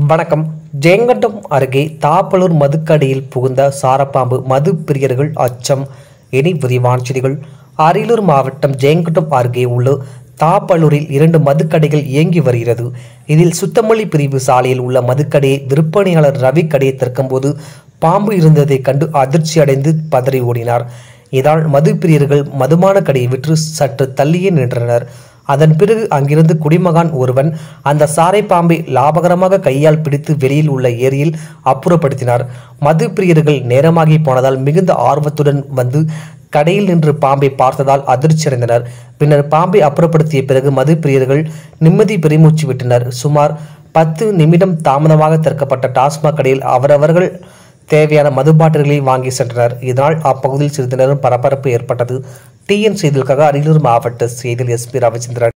வணக்கம் ஜெயங்கொண்டம் அருகே தாப்பலூர் மதுக்கடையில் புகுந்த சாரப்பாம்பு மது பிரியர்கள் அச்சம் இனி விரிவான செய்திகள் அரியலூர் மாவட்டம் ஜெயங்கொண்டம் அருகே உள்ள தாப்பலூரில் இரண்டு மதுக்கடைகள் இயங்கி வருகிறது இதில் சுத்தமல்லி பிரிவு சாலையில் உள்ள மதுக்கடையை விற்பனையாளர் ரவி கடையை திறக்கும்போது பாம்பு இருந்ததைக் கண்டு அதிர்ச்சி அடைந்து பதறி ஓடினார் இதனால் மது பிரியர்கள் மதுபான கடையை விற்று சற்று தள்ளியே நின்றனர் அதன் பிறகு அங்கிருந்து குடிமகான் ஒருவன் அந்த சாரை பாம்பை லாபகரமாக கையால் பிடித்து வெளியில் உள்ள ஏரியில் அப்புறப்படுத்தினார் மது பிரியர்கள் நேரமாகி போனதால் மிகுந்த ஆர்வத்துடன் வந்து கடையில் நின்று பாம்பை பார்த்ததால் அதிர்ச்சி அடைந்தனர் பின்னர் பாம்பை அப்புறப்படுத்திய பிறகு மது பிரியர்கள் நிம்மதி பெருமூச்சு விட்டனர் சுமார் பத்து நிமிடம் தாமதமாக திறக்கப்பட்ட டாஸ்மாக் கடையில் அவரவர்கள் தேவையான மது பாட்டில்களை வாங்கி சென்றனர் இதனால் அப்பகுதியில் சிறிது நேரம் பரபரப்பு ஏற்பட்டது டிஎன் செய்திகளுக்காக அரியலூர் மாவட்ட செய்தியில் எஸ்பி ரவிச்சந்திரன்